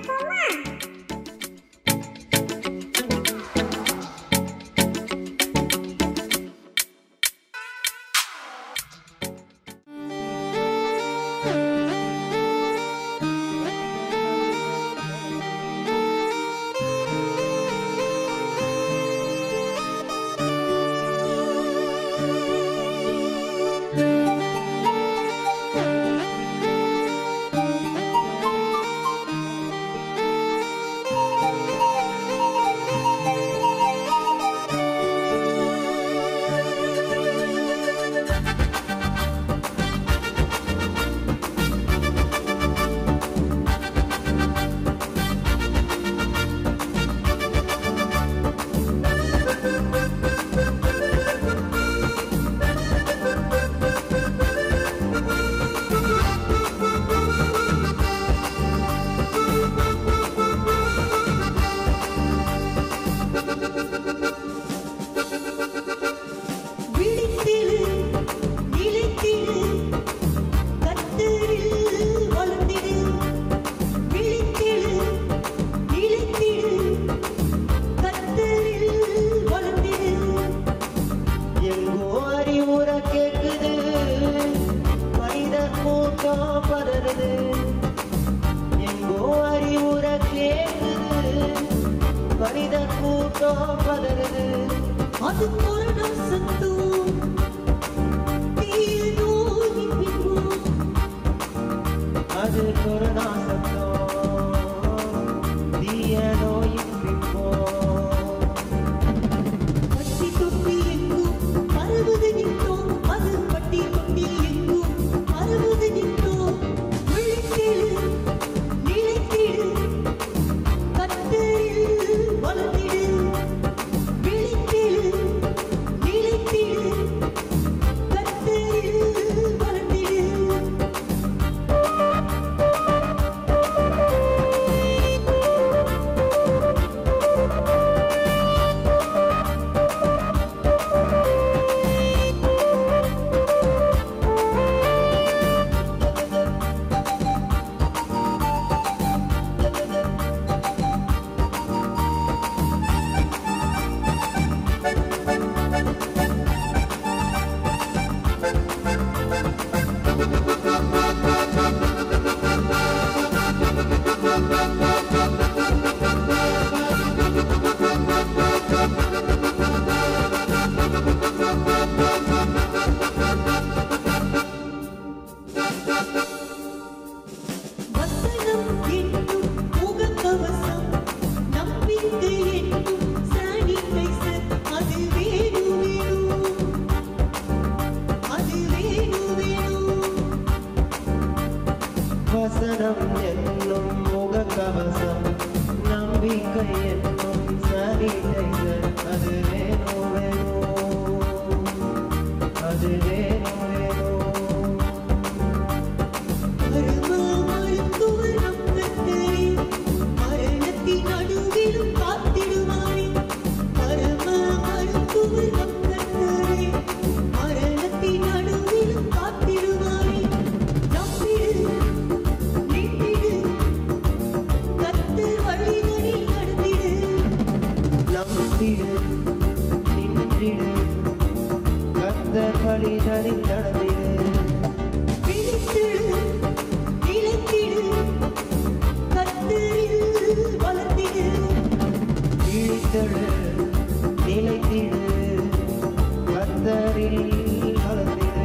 ஆரம்பிப்போமா விழித்திடு நிலைத்திடு கத்தரில் வளர்ந்திடு விழித்திடு நிலைத்திடு கத்தரில் வளர்ந்திடு எங்கோ அறிவுற கேக்குது மனிதன் கூட்டம் பதறுது எங்கோ அறிவுற கேக்குது மனிதன் கூட்டம் பதறுது அது கொரோனா சத்தம் தீய நோயின் பின்பும் அது கொரோனா சத்தம் தீய நோயின் பின்பம் பட்டி தொட்டி எங்கும் பரவுது நின்றோம் அது பட்டி தொட்டி எங்கும் பரவுது நின்றோம் விழித்திடு நிலைத்திடு கத்தரில் வளர்ந்திடு விழித்திடு நிலைத்திடு கத்தரில் வளர்ந்திடு வசனம் என்னும் முகக்கவசம் நம்பிக்கை என்னும் சானிடைசர் அது வேணும் வேணும் அது வேணும் வேணும் வசனம் என்னும் முகக்கவசம் நம்பிக்கை என்னும் சானிடைசர் அது வேணும் வேணும் அது வேணும் வேணும் மரும மருத்துவர் நம் கர்த்தரே, மரணத்தின் நடுவிலும் காத்திடுவாரே. மரும மருத்துவர் நம் கர்த்தரே, மரணத்தின் நடுவிலும் காத்திடுவாரே. நம்பிடு, நின்றிடு, கர்த்தர் வழிகளில் நடந்திடு. நம்பிடு நின்றிடு கர்த்தர் வழிகளில் நடந்திடு விழித்திடு, நிலைத்திடு, கர்த்தரில் வளர்ந்திடு இழித்தடு நிலைத்திடு கர்த்தரில் வளர்ந்திடு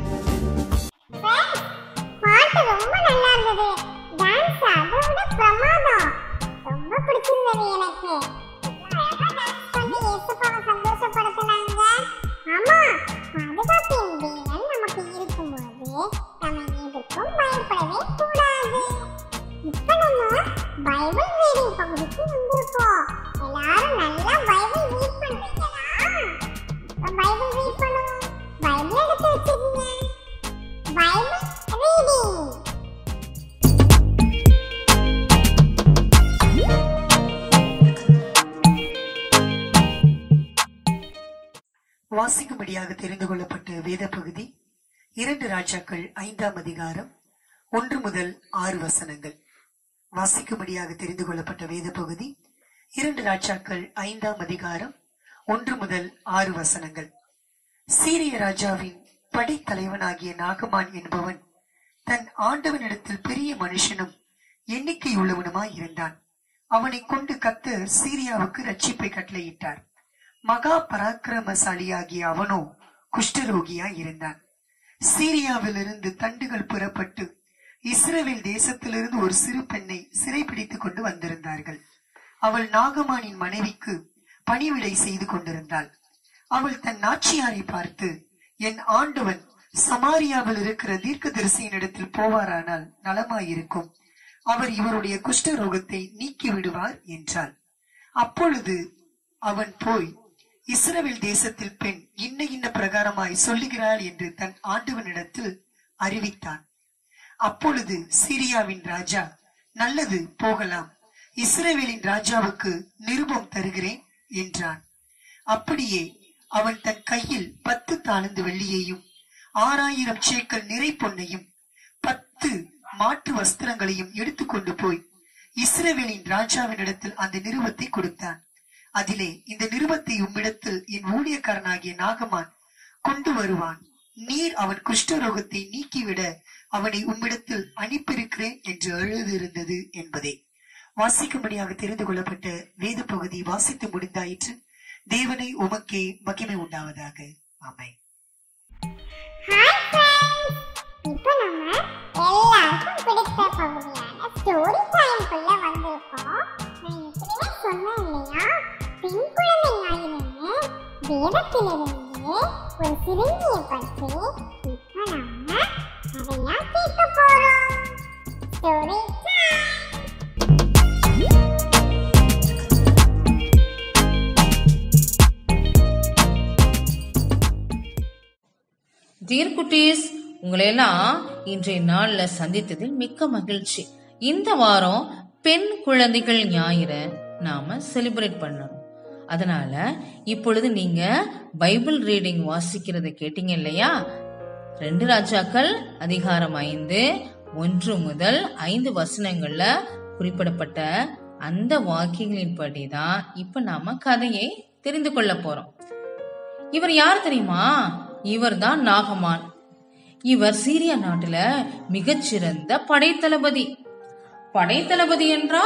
பாட்டு ரொம்ப நல்லா இருந்தது டான்ஸ் அதை விட பிரமாதம் ரொம்ப பிடிச்சிருந்தது எனக்கு எவ்வளவு அழகா டான்ஸ் பண்ணி இயேசுப்பாவை சந்தோஷப்படுத்துனாங்க ஆமா பாதுகாப்பின் தேவன் நமக்கு இருக்கும்போது நம்ம எதுக்கும் பயப்படவே கூடாது இப்ப நம்ம பைபிள் ரீடிங் பகுதிக்கு வந்திருக்கோம் எல்லாரும் நல்லா பைபிள் ரீட் பண்றீங்களா இப்ப பைபிள் ரீட் பண்ணுவோம் பைபிள் எடுத்து வச்சிருக்கீங்க பைபிள் ரீடிங் வாசிக்கும்படியாக தெரிந்து கொள்ளப்பட்ட வேத பகுதி இரண்டு ராஜாக்கள் ஐந்தாம் அதிகாரம் ஒன்று முதல் ஆறு வசனங்கள் வாசிக்கும்படியாக தெரிந்து கொள்ளப்பட்ட வேத பகுதி இரண்டு ராஜாக்கள் ஐந்தாம் அதிகாரம் ஒன்று முதல் ஆறு வசனங்கள் சீரிய ராஜாவின் படைத்தலைவனாகிய நாகமான் என்பவன் தன் ஆண்டவனிடத்தில் பெரிய மனுஷனும் எண்ணிக்கை உள்ளவனுமாய் இருந்தான் அவனை கொண்டு கத்தர் சீரியாவுக்கு ரட்சிப்பை கட்டளையிட்டார் மகா பராக்கிரமசாலியாகிய அவனோ குஷ்டரோகியாய் இருந்தான் சீரியாவிலிருந்து தண்டுகள் புறப்பட்டு இஸ்ரவேல் தேசத்திலிருந்து ஒரு சிறு பெண்ணை சிறைப்பிடித்துக் கொண்டு வந்திருந்தார்கள் அவள் நாகமானின் மனைவிக்கு பணிவிடை செய்து கொண்டிருந்தாள் அவள் தன் நாச்சியாரை பார்த்து என் ஆண்டவன் சமாரியாவில் இருக்கிற தீர்க்க இடத்தில் போவாரானால் நலமாயிருக்கும் அவர் இவருடைய குஷ்ட ரோகத்தை நீக்கி விடுவார் என்றாள் அப்பொழுது அவன் போய் இஸ்ரவேல் தேசத்தில் பெண் இன்ன இன்ன பிரகாரமாய் சொல்லுகிறாள் என்று தன் ஆண்டவனிடத்தில் அறிவித்தான் அப்பொழுது சீரியாவின் ராஜா நல்லது போகலாம் இஸ்ரவேலின் ராஜாவுக்கு நிருபம் தருகிறேன் என்றான் அப்படியே அவன் தன் கையில் பத்து தாளந்து வெள்ளியையும் ஆறாயிரம் சேக்கல் நிறை பொன்னையும் பத்து மாட்டு வஸ்திரங்களையும் எடுத்துக்கொண்டு போய் இஸ்ரவேலின் ராஜாவினிடத்தில் அந்த நிருபத்தை கொடுத்தான் அதிலே இந்த நிருபத்தை உம்மிடத்தில் என் ஊழியக்காரனாகிய நாகமான் கொண்டு வருவான் நீர் அவன் குஷ்டரோகத்தை நீக்கிவிட அவனை உம்மிடத்தில் அனுப்பியிருக்கிறேன் என்று எழுதியிருந்தது என்பதே வாசிக்கும்படியாக தெரிந்து கொள்ளப்பட்ட வேத பகுதி வாசித்து முடிந்தாயிற்று தேவனை உமக்கே மகிமை உண்டாவதாக ஆமென் ஹாய் ஃப்ரெண்ட்ஸ் இப்போ நம்ம எல்லாருக்கும் பிடித்த பகுதியான ஸ்டோரி டைம்குள்ள வந்திருக்கோம் நான் ஏற்கனவே சொன்னேன் இல்லையா பெண் குழந்தை ஞாயிறுன்னு வேதத்திலிருந்து ஒரு சிறுமியை பற்றி இப்போ நம்ம அதையா கேட்க போறோம் ஸ்டோரி டைம் டியர் குட்டீஸ் உங்களையெல்லாம் இன்றைய நாள்ல சந்தித்ததில் மிக்க மகிழ்ச்சி இந்த வாரம் பெண் குழந்தைகள் ஞாயிறை நாம செலிப்ரேட் பண்ணணும் அதனால இப்பொழுது நீங்க பைபிள் ரீடிங் வாசிக்கிறத கேட்டீங்க இல்லையா ரெண்டு ராஜாக்கள் அதிகாரம் ஐந்து ஒன்று முதல் ஐந்து வசனங்கள்ல குறிப்பிடப்பட்ட அந்த வாக்கியங்களின் படிதான் இப்ப நாம கதையை தெரிந்து கொள்ள போறோம் இவர் யார் தெரியுமா இவர் தான் நாகமான் இவர் சீரியா நாட்டுல மிகச்சிறந்த படைத்தளபதி படைத்தளபதி என்றா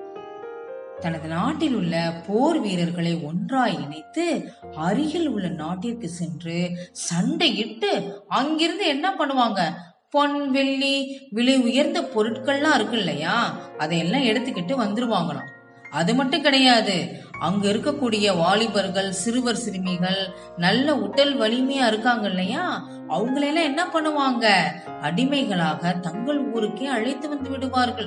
தனது நாட்டில் உள்ள போர் வீரர்களை ஒன்றாய் இணைத்து அருகில் உள்ள நாட்டிற்கு சென்று சண்டையிட்டு அங்கிருந்து என்ன பண்ணுவாங்க பொன் வெள்ளி விலை உயர்ந்த பொருட்கள்லாம் இருக்கு இல்லையா அதையெல்லாம் எடுத்துக்கிட்டு வந்துருவாங்களாம் அது மட்டும் கிடையாது அங்க இருக்கக்கூடிய வாலிபர்கள் சிறுவர் சிறுமிகள் நல்ல உடல் வலிமையா இருக்காங்க இல்லையா அவங்களெல்லாம் என்ன பண்ணுவாங்க அடிமைகளாக தங்கள் ஊருக்கே அழைத்து வந்து விடுவார்கள்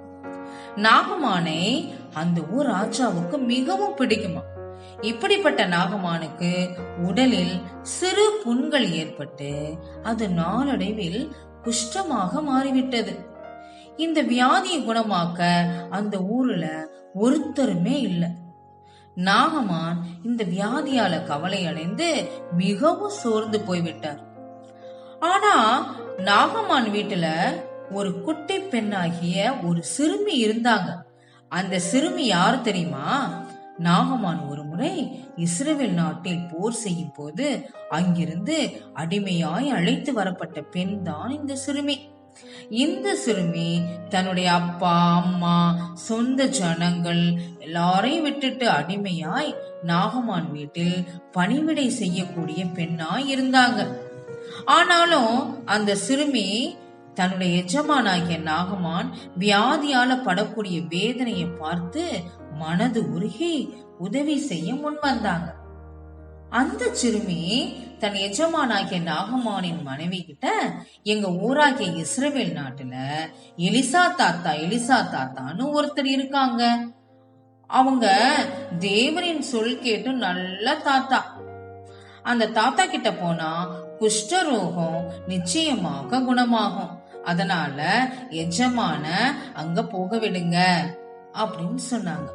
நாகமானை அந்த ஊர் ராஜாவுக்கு மிகவும் பிடிக்குமா இப்படிப்பட்ட நாகமானுக்கு உடலில் சிறு புண்கள் ஏற்பட்டு அது நாளடைவில் குஷ்டமாக மாறிவிட்டது இந்த வியாதியை குணமாக்க அந்த ஊர்ல ஒருத்தருமே இல்லை நாகமான் இந்த வியாதியால கவலை அடைந்து மிகவும் சோர்ந்து போய்விட்டார் ஆனா நாகமான் வீட்டுல ஒரு குட்டி பெண்ணாகிய ஒரு சிறுமி இருந்தாங்க அந்த சிறுமி யார் தெரியுமா நாகமான் ஒரு முறை இஸ்ரேல் நாட்டில் போர் செய்யும் போது அங்கிருந்து அடிமையாய் அழைத்து வரப்பட்ட பெண் தான் இந்த சிறுமி இந்த சிறுமி தன்னுடைய அப்பா அம்மா சொந்த ஜனங்கள் எல்லாரையும் விட்டுட்டு அடிமையாய் நாகமான் வீட்டில் பணிவிடை செய்யக்கூடிய பெண்ணாய் இருந்தாங்க ஆனாலும் அந்த சிறுமி தன்னுடைய எஜமானாகிய நாகமான் வியாதியால படக்கூடிய வேதனையை பார்த்து மனது உருகி உதவி செய்ய முன் வந்தாங்க அந்த சிறுமி தன் எஜமானாகிய நாகமானின் மனைவி கிட்ட எங்க ஊராகிய இஸ்ரவேல் நாட்டுல எலிசா தாத்தா எலிசா தாத்தான்னு ஒருத்தர் இருக்காங்க அவங்க தேவனின் சொல் கேட்டு நல்ல தாத்தா அந்த தாத்தா கிட்ட போனா குஷ்டரோகம் நிச்சயமாக குணமாகும் அதனால எஜமான அங்க போக விடுங்க அப்படின்னு சொன்னாங்க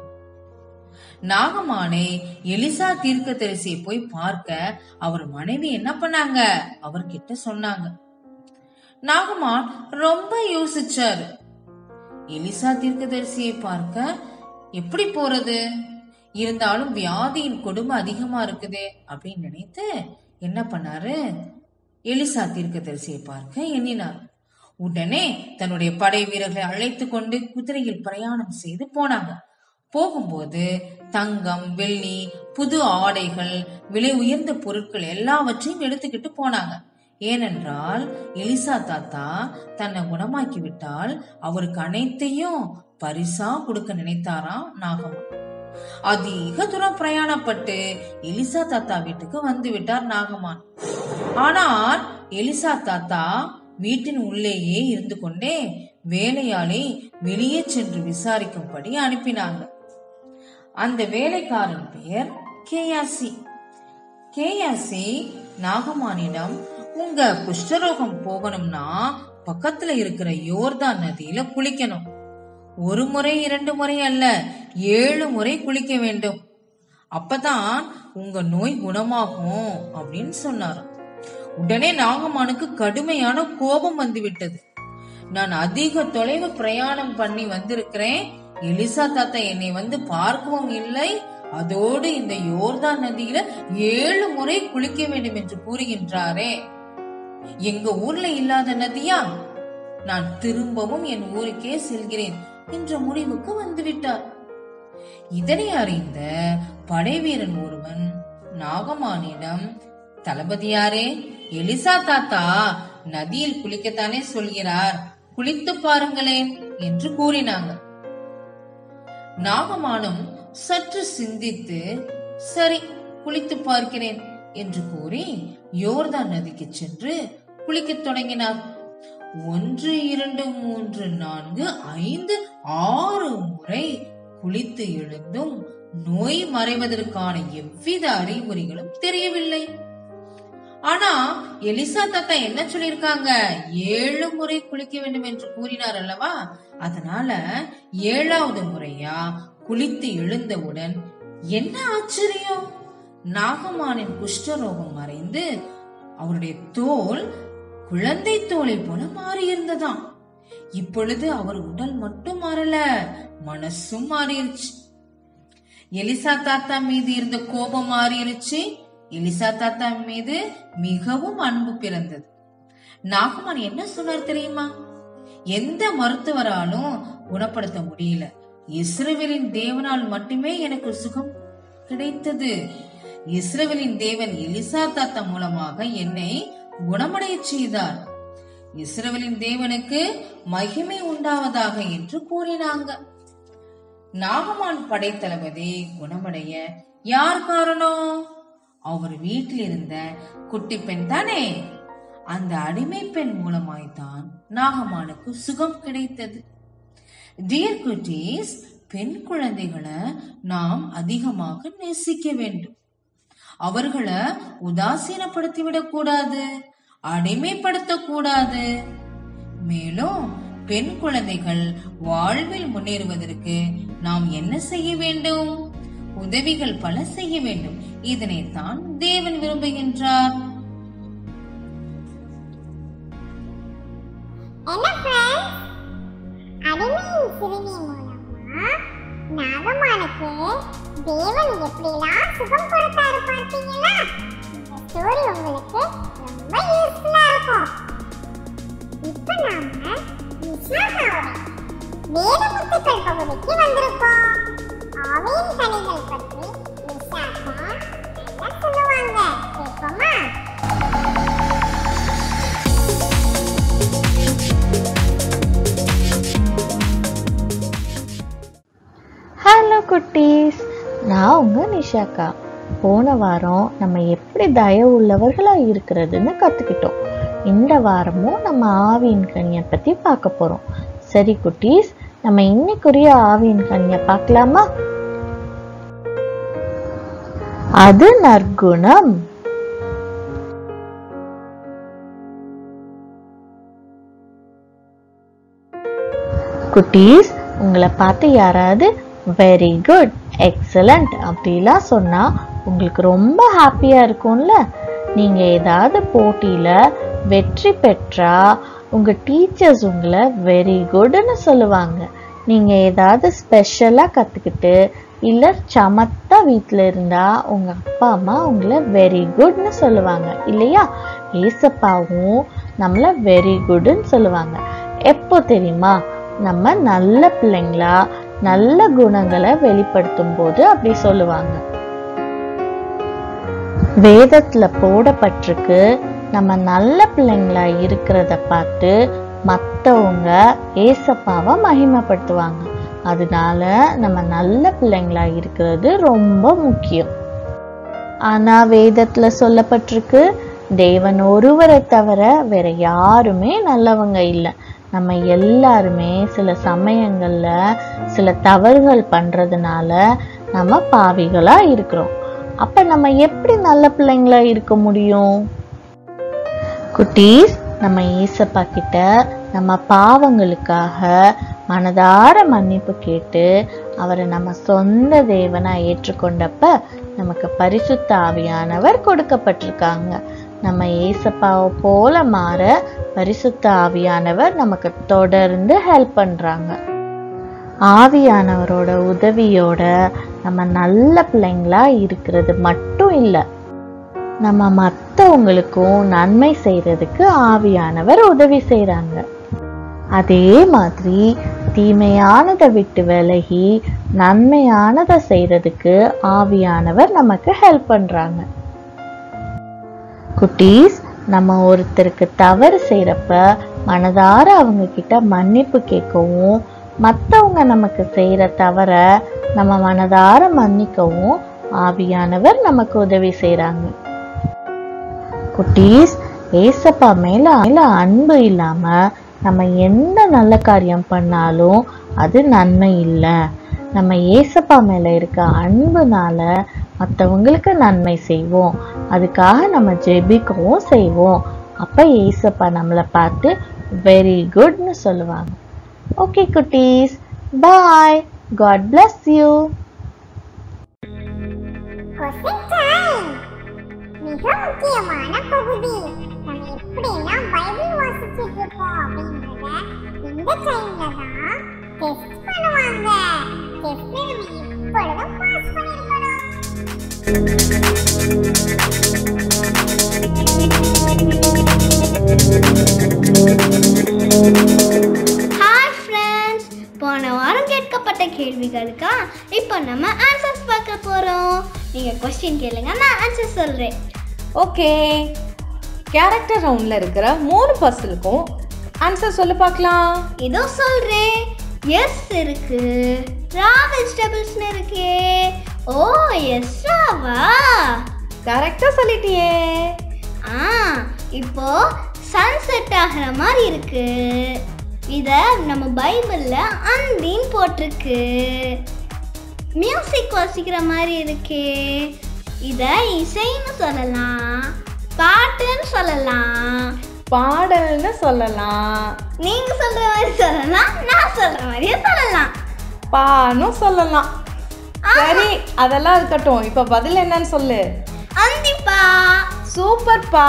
நாகமானே எலிசா தீர்க்கதரிசியை போய் பார்க்க அவர் மனைவி என்ன பண்ணாங்க அவர்கிட்ட சொன்னாங்க நாகமான் ரொம்ப யோசிச்சாரு எலிசா தீர்க்கதரிசியை பார்க்க எப்படி போறது இருந்தாலும் வியாதியின் கொடுமை அதிகமா இருக்குதே அப்படின்னு நினைத்து என்ன பண்ணாரு எலிசா தீர்க்கதரிசியை பார்க்க எண்ணினார் உடனே தன்னுடைய படை வீரர்களை அழைத்து கொண்டு குதிரையில் பிரயாணம் செய்து போனாங்க போகும்போது தங்கம் வெள்ளி புது ஆடைகள் விலை உயர்ந்த பொருட்கள் எல்லாவற்றையும் எடுத்துக்கிட்டு போனாங்க ஏனென்றால் எலிசா தாத்தா தன்னை குணமாக்கி விட்டால் அவருக்கு அனைத்தையும் பரிசா கொடுக்க நினைத்தாராம் நாகம்மா அதிக தூரம் பிரயாணப்பட்டு எலிசா தாத்தா வீட்டுக்கு வந்து விட்டார் நாகமான் ஆனால் எலிசா தாத்தா வீட்டின் உள்ளேயே இருந்து கொண்டே வேலையாளை வெளியே சென்று விசாரிக்கும்படி அனுப்பினாங்க அந்த வேலைக்காரன் பெயர் கேயாசி கேயாசி நாகமானிடம் உங்க குஷ்டரோகம் போகணும்னா பக்கத்துல இருக்கிற யோர்தான் நதியில குளிக்கணும் ஒரு முறை இரண்டு முறை அல்ல ஏழு முறை குளிக்க வேண்டும் அப்பதான் உங்க நோய் குணமாகும் அப்படின்னு சொன்னாராம் உடனே நாகமானுக்கு கடுமையான கோபம் வந்து விட்டது நான் அதிக தொலைவு பிரயாணம் பண்ணி வந்திருக்கிறேன் எலிசா தாத்தா என்னை வந்து பார்க்கவும் இல்லை அதோடு இந்த யோர்தான் நதியில ஏழு முறை குளிக்க வேண்டும் என்று கூறுகின்றாரே எங்க ஊர்ல இல்லாத நதியா நான் திரும்பவும் என் ஊருக்கே செல்கிறேன் என்ற முடிவுக்கு வந்துவிட்டார் இதனை அறிந்த படைவீரன் ஒருவன் நாகமானிடம் தளபதியாரே எலிசா தாத்தா நதியில் குளிக்கத்தானே சொல்கிறார் குளித்து பாருங்களேன் என்று கூறினாங்க நாகமானும் சற்று சிந்தித்து சரி குளித்து பார்க்கிறேன் என்று கூறி யோர்தான் நதிக்கு சென்று குளிக்கத் தொடங்கினார் ஒன்று இரண்டு மூன்று நான்கு ஐந்து ஆறு முறை குளித்து எழுந்தும் நோய் மறைவதற்கான எவ்வித அறிகுறிகளும் தெரியவில்லை ஆனா எலிசா தாத்தா என்ன சொல்லிருக்காங்க ஏழு முறை குளிக்க வேண்டும் என்று கூறினார் அல்லவா அதனால ஏழாவது முறையா குளித்து எழுந்தவுடன் என்ன ஆச்சரியம் நாகமானின் குஷ்டரோகம் மறைந்து அவருடைய தோல் குழந்தை தோலை போல மாறியிருந்ததாம் இப்பொழுது அவர் உடல் மட்டும் மாறல மனசும் மாறிருச்சு எலிசா தாத்தா மீது இருந்த கோபம் மாறிருச்சு எலிசா தாத்தா மீது மிகவும் அன்பு பிறந்தது நாகமான் என்ன சொன்னார் தெரியுமா எந்த மருத்துவராலும் குணப்படுத்த முடியல இஸ்ரவேலின் தேவனால் மட்டுமே எனக்கு சுகம் கிடைத்தது இஸ்ரவேலின் தேவன் எலிசா தாத்தா மூலமாக என்னை குணமடைய செய்தார் இஸ்ரவேலின் தேவனுக்கு மகிமை உண்டாவதாக என்று கூறினாங்க நாகமான் படைத்தளபதி குணமடைய யார் காரணம் அவர் வீட்டில் இருந்த குட்டி பெண் தானே அந்த அடிமை பெண் மூலமாய்தான் நாகமானுக்கு சுகம் கிடைத்தது டியர் குட்டீஸ் பெண் குழந்தைகளை நாம் அதிகமாக நேசிக்க வேண்டும் அவர்களை உதாசீனப்படுத்திவிடக் கூடாது அடிமைப்படுத்த கூடாது மேலும் பெண் குழந்தைகள் வாழ்வில் முன்னேறுவதற்கு நாம் என்ன செய்ய வேண்டும் உதவிகள் பல செய்ய வேண்டும் இதனைத்தான் தேவன் விரும்புகின்றார் என்ன ஃப்ரெண்ட்ஸ் அடிமையின் சிறுமி மூலமா நாகமானுக்கு தேவன் எப்படிலாம் சுகம் கொடுத்தாரு பார்த்தீங்களா இந்த ஸ்டோரி உங்களுக்கு ரொம்ப யூஸ்ஃபுல்லா இருக்கும் இப்போ நாம நிஷாகாவுடைய வேதமுத்துக்கள் பகுதிக்கு வந்திருக்கோம் ஆவியின் கனிகள் பற்றி நிஷாகா என்ன சொல்லுவாங்க கேட்போமா ஹலோ குட்டீஸ் நான் உங்க நிஷாக்கா போன வாரம் நம்ம எப்படி தயவு உள்ளவர்களாக இருக்கிறதுன்னு கற்றுக்கிட்டோம் இந்த வாரமும் நம்ம ஆவியின் கனியை பற்றி பார்க்க போகிறோம் சரி குட்டீஸ் நம்ம இன்னைக்குரிய ஆவியின் கனியை பார்க்கலாமா அது நற்குணம் குட்டீஸ் உங்களை பார்த்து யாராவது வெரி குட் எக்ஸலண்ட் அப்படிலாம் சொன்னால் உங்களுக்கு ரொம்ப ஹாப்பியாக இருக்கும்ல நீங்கள் ஏதாவது போட்டியில் வெற்றி பெற்றா உங்கள் டீச்சர்ஸ் உங்களை வெரி குட்னு சொல்லுவாங்க நீங்கள் ஏதாவது ஸ்பெஷலாக கற்றுக்கிட்டு இல்லை சமத்தா வீட்டில் இருந்தால் உங்கள் அப்பா அம்மா உங்களை வெரி குட்னு சொல்லுவாங்க இல்லையா ஏசப்பாவும் நம்மளை வெரி குட்னு சொல்லுவாங்க எப்போ தெரியுமா நம்ம நல்ல பிள்ளைங்களா நல்ல குணங்களை வெளிப்படுத்தும் போது அப்படி சொல்லுவாங்க வேதத்துல போடப்பட்டிருக்கு நம்ம நல்ல பிள்ளைங்களா இருக்கிறத பார்த்து மற்றவங்க ஏசப்பாவை மகிமைப்படுத்துவாங்க அதனால நம்ம நல்ல பிள்ளைங்களா இருக்கிறது ரொம்ப முக்கியம் ஆனா வேதத்துல சொல்லப்பட்டிருக்கு தேவன் ஒருவரை தவிர வேற யாருமே நல்லவங்க இல்லை நம்ம எல்லாருமே சில சமயங்கள்ல சில தவறுகள் பண்றதுனால நம்ம பாவிகளா இருக்கிறோம் அப்ப நம்ம எப்படி நல்ல பிள்ளைங்களா இருக்க முடியும் குட்டீஸ் நம்ம ஏசப்பா கிட்ட நம்ம பாவங்களுக்காக மனதார மன்னிப்பு கேட்டு அவரை நம்ம சொந்த தேவனா ஏற்றுக்கொண்டப்ப நமக்கு பரிசுத்த ஆவியானவர் கொடுக்கப்பட்டிருக்காங்க நம்ம ஏசப்பாவை போல மாற பரிசுத்த ஆவியானவர் நமக்கு தொடர்ந்து ஹெல்ப் பண்றாங்க ஆவியானவரோட உதவியோட நம்ம நல்ல பிள்ளைங்களா இருக்கிறது மட்டும் இல்லை நம்ம மற்றவங்களுக்கும் நன்மை செய்யறதுக்கு ஆவியானவர் உதவி செய்றாங்க அதே மாதிரி தீமையானதை விட்டு விலகி நன்மையானதை செய்யறதுக்கு ஆவியானவர் நமக்கு ஹெல்ப் பண்றாங்க குட்டீஸ் நம்ம ஒருத்தருக்கு தவறு செய்யறப்ப மனதார அவங்க கிட்ட மன்னிப்பு கேட்கவும் மற்றவங்க நமக்கு செய்யற தவற நம்ம மனதார மன்னிக்கவும் ஆவியானவர் நமக்கு உதவி செய்றாங்க குட்டீஸ் ஏசப்பா மேல மேல அன்பு இல்லாம நம்ம எந்த நல்ல காரியம் பண்ணாலும் அது நன்மை இல்லை நம்ம ஏசப்பா மேல இருக்க அன்புனால மற்றவங்களுக்கு நன்மை செய்வோம் அதுக்காக நம்ம ஜெபிக்கவும் செய்வோம் அப்ப ஏசப்பா நம்மளை பார்த்து வெரி குட்னு சொல்லுவாங்க ஓகே குட்டீஸ் bye God bless you question time மிக முக்கியமான பகுதி நம்ம எப்படியெல்லாம் பைபிள் வாசிச்சிட்டு இருக்கோம் அப்படின்றத இந்த டைம்ல தான் டெஸ்ட் பண்ணுவாங்க டெஸ்ட்ல நம்ம எப்பொழுதும் பாஸ் பண்ணிருக்கணும் ஹாய் ஃப்ரெண்ட்ஸ் போன வாரம் கேட்கப்பட்ட கேள்விகளுக்கா இப்போ நம்ம ஆன்சர்ஸ் பார்க்க போகிறோம் நீங்கள் கொஸ்டின் கேளுங்க நான் ஆன்சர் சொல்கிறேன் ஓகே கேரக்டர் ரவுண்டில் இருக்கிற மூணு பர்சனுக்கும் ஆன்சர் சொல்லு பார்க்கலாம் இதோ சொல்கிறேன் எஸ் இருக்கு ரா வெஜிடபிள்ஸ்னு இருக்கே ஓ எஸ் ராவா கரெக்டாக சொல்லிட்டியே ஆ இப்போ சன் செட் ஆகிற மாதிரி இருக்கு இதை நம்ம பைபிளில் அந்தின்னு போட்டிருக்கு மியூசிக் வாசிக்கிற மாதிரி இருக்கே இதை இசைன்னு சொல்லலாம் பாட்டுன்னு சொல்லலாம் பாடல்னு சொல்லலாம் நீங்க சொல்ற மாதிரி சொல்லலாம் நான் சொல்ற மாதிரியே சொல்லலாம் பானும் சொல்லலாம் சரி அதெல்லாம் இருக்கட்டும் இப்போ பதில் என்னன்னு சொல்லு அந்திப்பா சூப்பர் பா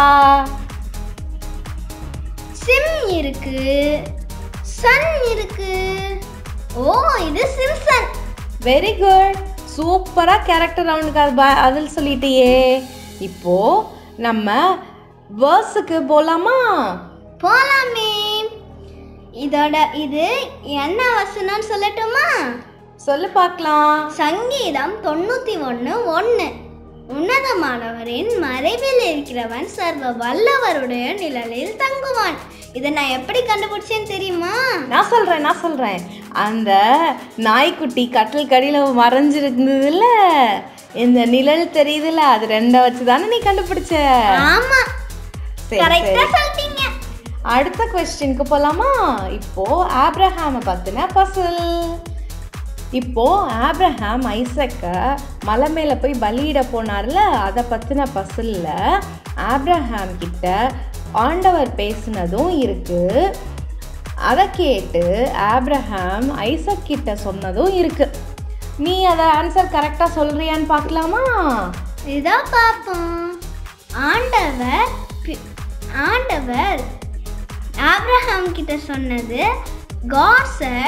சிம் இருக்கு சன் இருக்கு ஓ இது சிம்சன் வெரி குட் சூப்பராக கேரக்டர் ரவுண்டுக்கு அது ப- அதில் சொல்லிட்டியே இப்போ நம்ம வேர்ஸுக்கு போகலாமா போலாமே இதோட இது என்ன வசனம்னு சொல்லட்டுமா சொல்லு பார்க்கலாம் சங்கீதம் தொண்ணூத்தி ஒன்று ஒன்று உன்னதமானவரின் மறைவில் இருக்கிறவன் சர்வ வல்லவருடைய நிழலில் தங்குவான் இதை நான் எப்படி கண்டுபிடிச்சேன்னு தெரியுமா நான் சொல்கிறேன் நான் சொல்கிறேன் அந்த நாய்க்குட்டி கட்டில் கடியில் மறைஞ்சிருந்ததுல இந்த நிழல் தெரியுதுல்ல அது ரெண்டை வச்சு தானே நீ கண்டுபிடிச்ச ஆமா சரி, கரெக்டா சரி. சொல்லிட்டீங்க அடுத்த கொஸ்டினுக்கு போகலாமா இப்போ ஆப்ரஹாமை பற்றின பசில் இப்போ ஆப்ரஹாம் ஐசக்க மலை மேலே போய் பலியிட போனார்ல அதை பற்றின பசிலில் ஆப்ரஹாம் கிட்ட ஆண்டவர் பேசினதும் இருக்கு அதை கேட்டு ஆப்ரஹாம் ஐசக் கிட்ட சொன்னதும் இருக்கு நீ அதை ஆன்சர் கரெக்டாக சொல்றியான்னு பார்க்கலாமா இதோ பார்ப்போம் ஆண்டவர் பி- ஆண்டவர் ஆப்ரஹாம் கிட்ட சொன்னது God said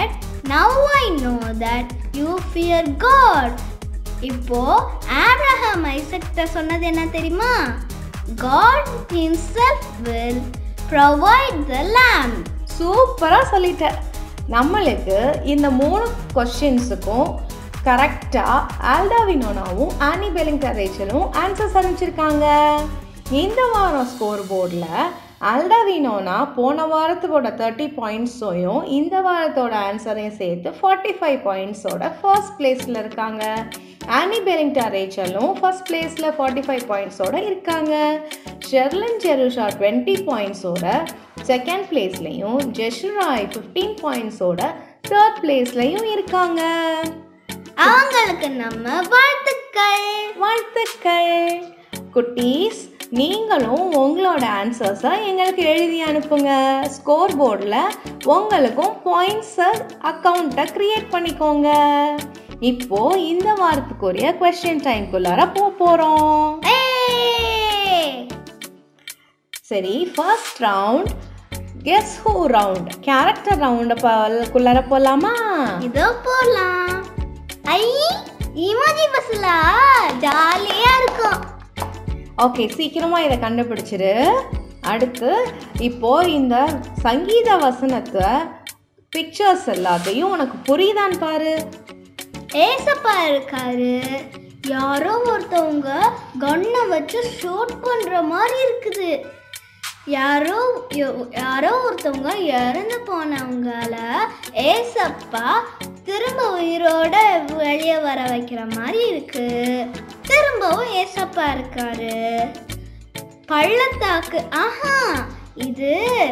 now I know that you fear God இப்போ ஆப்ரஹாம் ஐசக்ட சொன்னது என்ன தெரியுமா God himself will provide the lamb சூப்பராக சொல்லிட்ட நம்மளுக்கு இந்த மூணு கொஷின்ஸுக்கும் கரெக்டாக ஆல்டாவினோனாவும் ஆனி பெலிங்டர் ரேச்சலும் ஆன்சர்ஸ் அனுப்பிச்சிருக்காங்க இந்த வாரம் ஸ்கோர் போர்டில் ஆல்டாவினோனா போன வாரத்தோட தேர்ட்டி பாயிண்ட்ஸையும் இந்த வாரத்தோட ஆன்சரையும் சேர்த்து ஃபார்ட்டி ஃபைவ் பாயிண்ட்ஸோட ஃபர்ஸ்ட் பிளேஸில் இருக்காங்க ஆனி பெலிங்டர் ரேச்சலும் ஃபர்ஸ்ட் பிளேஸில் ஃபார்ட்டி ஃபைவ் பாயிண்ட்ஸோட இருக்காங்க ஷெர்லின் ஜெருஷா டுவெண்ட்டி பாயிண்ட்ஸோட செகண்ட் பிளேஸ்லையும் ஜெஷ்ராய் ஃபிஃப்டீன் பாயிண்ட்ஸோட தேர்ட் பிளேஸ்லையும் இருக்காங்க அவங்களுக்கு நம்ம வாழ்த்துக்கள் வாழ்த்துக்கள் குட்டீஸ் நீங்களும் உங்களோட ஆன்சர்ஸை எங்களுக்கு எழுதி அனுப்புங்க ஸ்கோர் போர்டில் உங்களுக்கும் பாயிண்ட்ஸை அக்கௌண்ட்டை க்ரியேட் பண்ணிக்கோங்க இப்போ இந்த வாரத்துக்குரிய கொஸ்டின் டைம்குள்ளார போக போகிறோம் ஏய்! சரி first round guess who round character ரவுண்டை குள்ளார போகலாமா இதோ போலாம் ஐ இமோஜி பஸ்ல ஜாலியா இருக்கும் ஓகே சீக்கிரமா இதை கண்டுபிடிச்சிரு அடுத்து இப்போ இந்த சங்கீத வசனத்தை பிக்சர்ஸ் எல்லாத்தையும் உனக்கு புரியுதான்னு பாரு ஏசப்பா இருக்காரு யாரோ ஒருத்தவங்க கன்னை வச்சு ஷூட் பண்ற மாதிரி இருக்குது யாரோ யோ- யாரோ ஒருத்தவங்க இறந்து போனவங்கள ஏசப்பா திரும்ப உயிரோட வெளியே வர வைக்கிற மாதிரி இருக்கு திரும்பவும் ஏசப்பா இருக்காரு பள்ளத்தாக்கு ஆஹா இது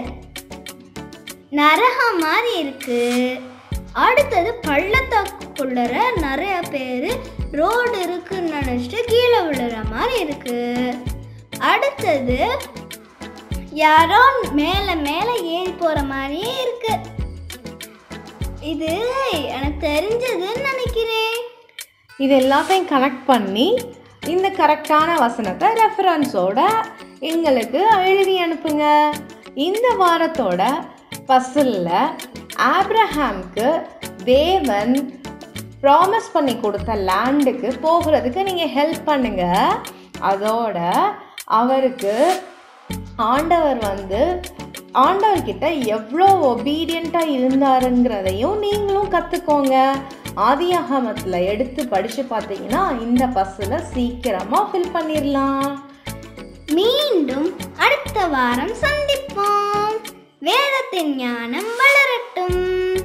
நரகம் மாதிரி இருக்கு அடுத்தது பள்ளத்தாக்குள்ளர நிறைய பேர் ரோடு இருக்குன்னு நினச்சிட்டு கீழே விழுற மாதிரி இருக்கு அடுத்தது யாரோ மேலே மேலே ஏறி போகிற மாதிரியே இருக்கு இது எனக்கு தெரிஞ்சதுன்னு நினைக்கிறேன் இது எல்லாத்தையும் கனெக்ட் பண்ணி இந்த கரெக்டான வசனத்தை ரெஃபரன்ஸோட எங்களுக்கு எழுதி அனுப்புங்க இந்த வாரத்தோட பசிலில் ஆப்ரஹாம்க்கு தேவன் ப்ராமிஸ் பண்ணி கொடுத்த லேண்டுக்கு போகிறதுக்கு நீங்கள் ஹெல்ப் பண்ணுங்க அதோட அவருக்கு ஆண்டவர் வந்து ஆண்டவர்கிட்ட எவ்வளோ ஒபீடியண்ட்டாக இருந்தாருங்கிறதையும் நீங்களும் கற்றுக்கோங்க ஆதியாகமத்தில் எடுத்து படித்து பார்த்தீங்கன்னா இந்த பஸ்ஸில் சீக்கிரமாக ஃபில் பண்ணிடலாம் மீண்டும் அடுத்த வாரம் சந்திப்போம் வேதத்தின் ஞானம் வளரட்டும்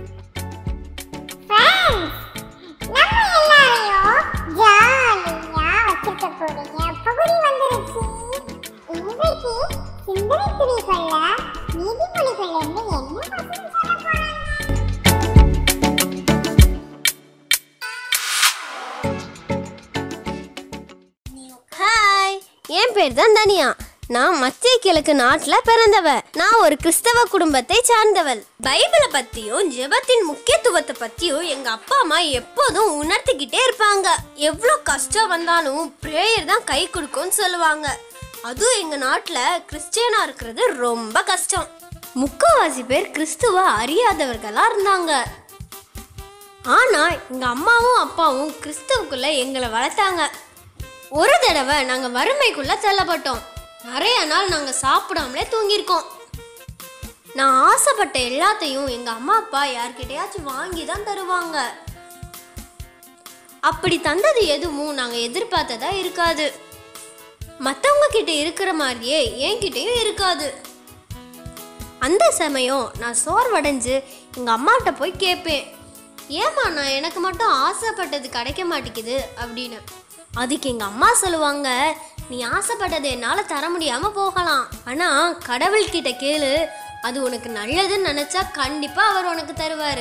Friends, நம்ம எல்லாரையும் ஜாலியா வச்சிருக்கக்கூடிய பகுதி வந்துருச்சு இன்றைக்கு சிந்தனை துளிகள்ல நீதிமொழிகள் இருந்து என்ன வசனம் சொல்ல போறாங்க ஹாய் என் பேர் தான் தனியா நான் மத்திய கிழக்கு நாட்டில் பிறந்தவ நான் ஒரு கிறிஸ்தவ குடும்பத்தை சார்ந்தவள் பைபிளை பத்தியும் ஜெபத்தின் முக்கியத்துவத்தை பத்தியும் எங்க அப்பா அம்மா எப்போதும் உணர்த்திக்கிட்டே இருப்பாங்க எவ்வளோ கஷ்டம் வந்தாலும் ப்ரேயர் தான் கை கொடுக்கும்னு சொல்லுவாங்க அதுவும் எங்க நாட்டில் கிறிஸ்டியனா இருக்கிறது ரொம்ப கஷ்டம் முக்காவாசி பேர் கிறிஸ்துவ அறியாதவர்களா இருந்தாங்க ஆனா எங்க அம்மாவும் அப்பாவும் கிறிஸ்துவுக்குள்ள எங்களை வளர்த்தாங்க ஒரு தடவை நாங்க வறுமைக்குள்ள தள்ளப்பட்டோம் நிறைய நாள் நாங்க சாப்பிடாமலே தூங்கியிருக்கோம் நான் ஆசைப்பட்ட எல்லாத்தையும் எங்க அம்மா அப்பா யார்கிட்டயாச்சும் வாங்கி தான் தருவாங்க அப்படி தந்தது எதுவும் நாங்க எதிர்பார்த்ததா இருக்காது மத்தவங்க கிட்ட இருக்கிற மாதிரியே என்கிட்டயும் இருக்காது அந்த சமயம் நான் சோர்வடைஞ்சு எங்க அம்மாட்ட போய் கேட்பேன் ஏம்மா நான் எனக்கு மட்டும் ஆசைப்பட்டது கிடைக்க மாட்டேங்குது அப்படின்னு அதுக்கு எங்க அம்மா சொல்லுவாங்க நீ ஆசைப்பட்டது என்னால தர முடியாம போகலாம் ஆனா கடவுள்கிட்ட கேளு அது உனக்கு நல்லதுன்னு நினைச்சா கண்டிப்பா அவர் உனக்கு தருவாரு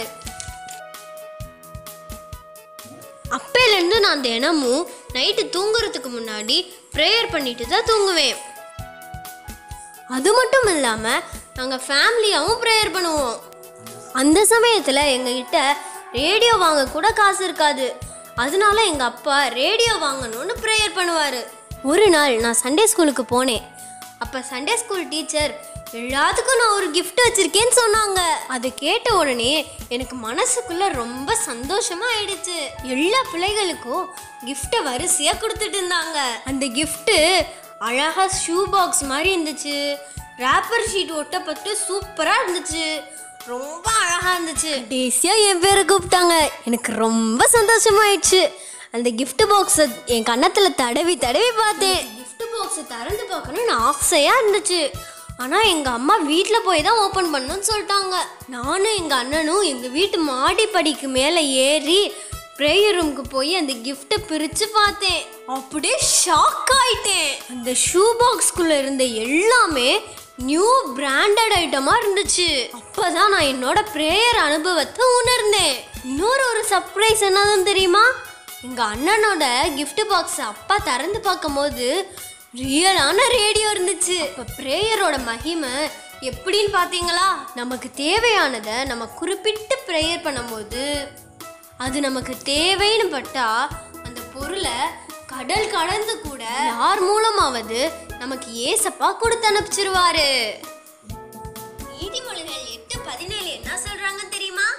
அப்பையிலேருந்து நான் தினமும் நைட்டு தூங்குறதுக்கு முன்னாடி ப்ரேயர் பண்ணிட்டு தான் தூங்குவேன் அது மட்டும் இல்லாமல் நாங்கள் ஃபேமிலியாகவும் ப்ரேயர் பண்ணுவோம் அந்த சமயத்தில் எங்ககிட்ட ரேடியோ வாங்க கூட காசு இருக்காது அதனால எங்கள் அப்பா ரேடியோ வாங்கணும்னு ப்ரேயர் பண்ணுவார் ஒரு நாள் நான் சண்டே ஸ்கூலுக்கு போனேன் அப்போ சண்டே ஸ்கூல் டீச்சர் எல்லாத்துக்கும் நான் ஒரு gift வச்சிருக்கேன்னு சொன்னாங்க அதை கேட்ட உடனே எனக்கு மனசுக்குள்ள ரொம்ப சந்தோஷமா ஆயிடுச்சு எல்லா பிள்ளைகளுக்கும் கிஃப்ட்டை வரிசையா கொடுத்துட்டு இருந்தாங்க அந்த gift அழகா ஷூ பாக்ஸ் மாதிரி இருந்துச்சு ரேப்பர் ஷீட் ஒட்டப்பட்டு சூப்பரா இருந்துச்சு ரொம்ப அழகா இருந்துச்சு டேசியா என் பேரை கூப்பிட்டாங்க எனக்கு ரொம்ப சந்தோஷமாயிடுச்சு அந்த gift பாக்ஸை என் கன்னத்துல தடவி தடவி பார்த்தேன் gift பாக்ஸை திறந்து பார்க்கணும்னு ஆசையாக இருந்துச்சு ஆனால் எங்கள் அம்மா வீட்டில் போய் தான் ஓப்பன் பண்ணணும்னு சொல்லிட்டாங்க நானும் எங்கள் அண்ணனும் எங்கள் வீட்டு மாடி படிக்கு மேலே ஏறி ப்ரேயர் ரூமுக்கு போய் அந்த கிஃப்ட்டை பிரித்து பார்த்தேன் அப்படியே ஷாக் ஆயிட்டேன் அந்த ஷூ பாக்ஸ்குள்ளே இருந்த எல்லாமே நியூ பிராண்டட் ஐட்டமாக இருந்துச்சு அப்பதான் நான் என்னோட ப்ரேயர் அனுபவத்தை உணர்ந்தேன் இன்னொரு ஒரு சர்ப்ரைஸ் என்னதுன்னு தெரியுமா எங்க அண்ணனோட gift பாக்ஸ் அப்பா திறந்து பார்க்கும்போது ரியலான ரேடியோ இருந்துச்சு அப்ப ப்ரேயரோட மகிமை எப்படின்னு பார்த்தீங்களா நமக்கு தேவையானதை நம்ம குறிப்பிட்டு ப்ரேயர் பண்ணும்போது அது நமக்கு தேவைன்னு பட்டா அந்த பொருளை கடல் கடந்து கூட யார் மூலமாவது நமக்கு ஏசப்பா கொடுத்து அனுப்பிச்சிருவாரு நீதிமொழிகள் எட்டு பதினேழு என்ன சொல்றாங்க தெரியுமா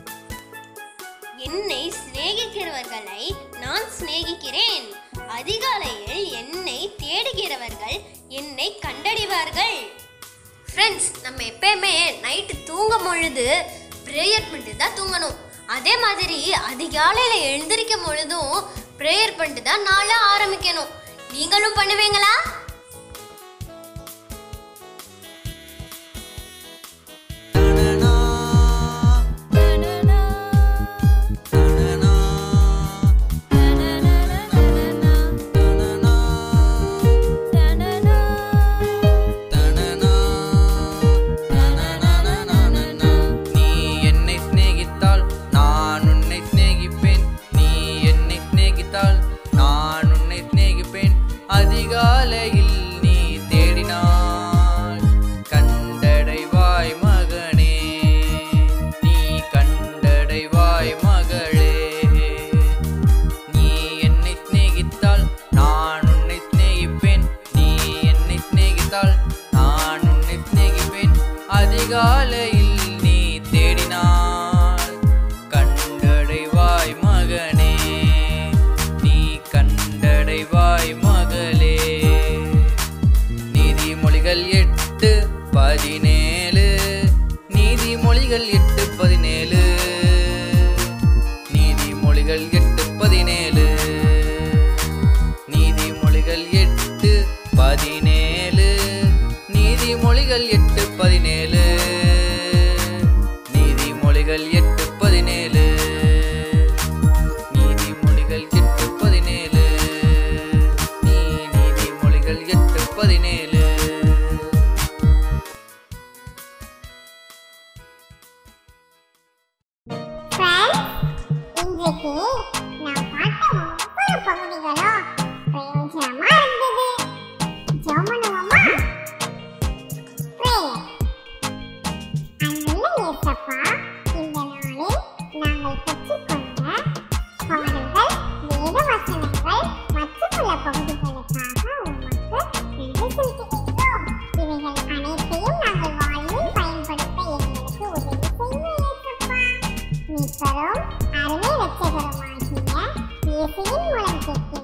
என்னை சிநேகிக்கிறவர்களை நான் சிநேகிக்கிறேன் அதிகாலையில் என்னை தேடுகிறவர்கள் என்னை கண்டடைவார்கள் ஃப்ரெண்ட்ஸ் நம்ம எப்பயுமே நைட்டு தூங்கும் பொழுது ப்ரேயர் பண்ணிட்டு தான் தூங்கணும் அதே மாதிரி அதிகாலையில் எழுந்திருக்கும் பொழுதும் ப்ரேயர் பண்ணிட்டு தான் நாளை ஆரம்பிக்கணும் நீங்களும் பண்ணுவீங்களா நீ என்னை சிநேகித்தால் நான் உன்னை சிநேகிப்பேன் நீ என்னை சிநேகித்தால் நான் உன்னை சிநேகிப்பேன் அதிகாலையில் நீ தேடினால் கண்டடைவாய் மகனே நீ கண்டடைவாய் மகளே நீ என்னை சிநேகித்தால் நான் உன்னை சிநேகிப்பேன் நீ என்னை சிநேகித்தால் நான் உன்னை சிநேகிப்பேன் அதிகாலையில் நீ தேடினால் கண்டடைவாய் மகனே நீ கண்டடைவாய் மகளே நீதிமொழிகள் எட்டு பதினேழு நீதிமொழிகள் எட்டு பதினேழு நீதிமொழிகள் எட்டு பதினேழு நீதிமொழிகள் எட்டு பதினேழு நீதிமொழிகள் எட்டு பதினேழு நீதிமொழிகள் எட்டு பதினேழு நீதிமொழிகள் எட்டு பதினேழு நீ நீதிமொழிகள் எட்டு பதினேழு ஃப்ரெண்ட்ஸ் இன்றைக்கு நான் பார்த்த ஒவ்வொரு பகுதிகளும் பிரயோஜனமா இருந்தது ஜெபம் பண்ணுவோமா Prayer. அன்புள்ள இயேசப்பா, இந்த நாளில் நாங்கள் கற்றுக்கொண்ட பாடல்கள், வேத வசனங்கள் மற்றுமுள்ள பகுதிகளுக்காக உமக்கு நன்றி செலுத்துகின்றோம். இவைகள் அனைத்தையும் நாங்கள் வாழ்வில் பயன்படுத்த எங்களுக்கு உதவி செய்ய இயேசப்பா. மீட்பரும் அருமை இரட்சகருமாகிய இயேசுவின் மூலம் கேட்கிறோம்